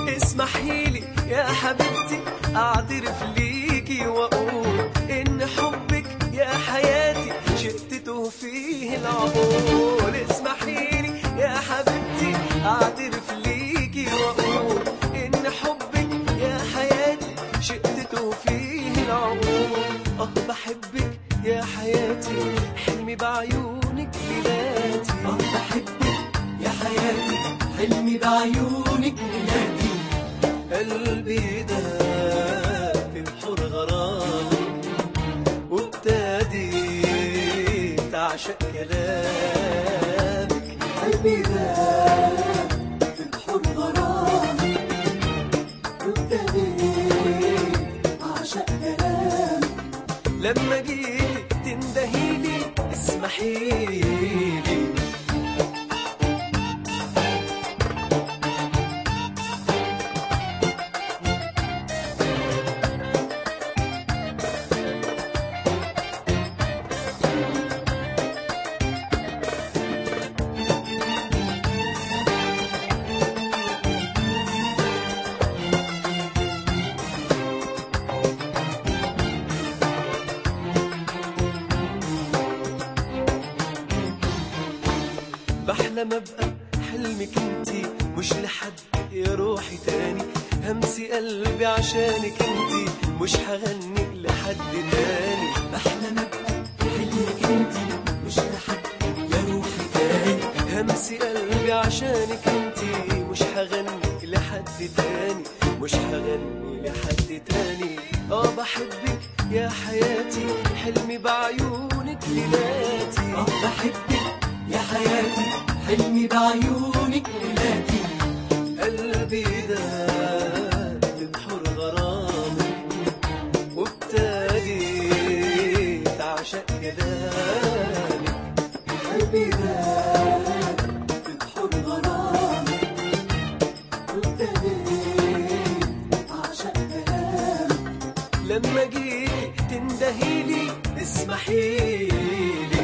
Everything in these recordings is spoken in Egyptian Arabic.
اسمحيلي يا حبيبتي اعترف ليكي واقول ان حبك يا حياتي شئت فيه العقول اسمحيلي يا حبيبتي اعترف ليكي واقول ان حبك يا حياتي شئت فيه العقول اه بحبك يا حياتي حلمي بعيونك ليلاتي اه بحبك يا حياتي حلمي بعيونك ميلادي قلبي ده في بحور غرام وابتديت اعشق كلامك قلبي ده في بحور غرام وابتديت أعشق كلامك لما جيت تندهيلي اسمحيلي بحلم ابقى حلمك انتي مش لحد يا روحي تاني همسي قلبي عشانك انتي مش هغني لحد تاني بحلم ابقى حلمك انتي مش لحد يا روحي تاني همسي قلبي عشانك انتي مش هغني لحد تاني مش هغني لحد تاني اه بحبك يا حياتي حلمي بعيونك ليلاتي اه بحبك يا حياتي حلمي بعيونك ميلادي قلبي ده بحور غرامك وابتديت اعشق كلامك قلبي ده في بحور غرام وابتديت أعشق كلامك لما جيت تندهيلي اسمحيلي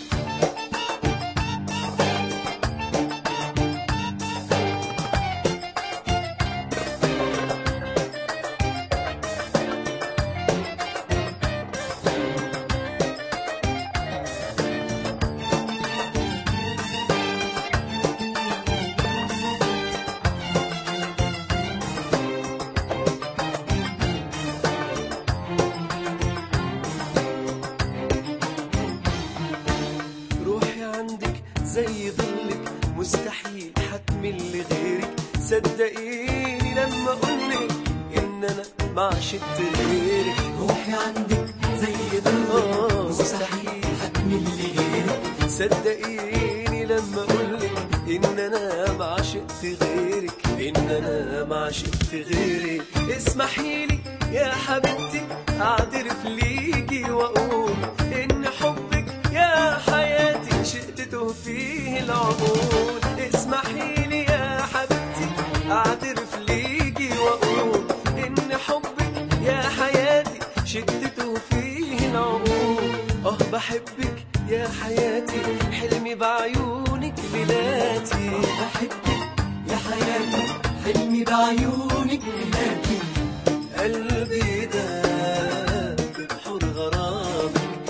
روحي عندك زي ظلك مستحيل حتمل لغيرك صدقيني لما اقولك ان انا ما عشقت غيرك روحي عندك زي ضلك مستحيل هتمل لغيرك صدقيني لما اقولك ان انا ما عشقت غيرك ان انا ما عشقت غيرك اسمحيلي يا حبيبتي اعترف ليكي واقول ان حبك يا حياتي شئت فيه العقول اسمحيلي يا حبيبتي اعترف ليكي واقول ان حبك يا حياتي شدت فيه العقول اه بحبك يا حياتي حلمي بعيونك ليلاتي بحبك يا حياتي حلمي بعيونك ميلادي قلبي ده بحور غرامك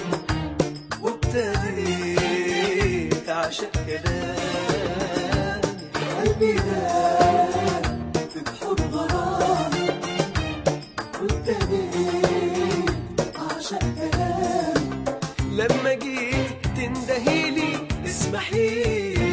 وابتديت اعشق كلامك قلبي ده في بحور غرام وابتديت أعشق كلامك لما جيت تندهيلي اسمحيلي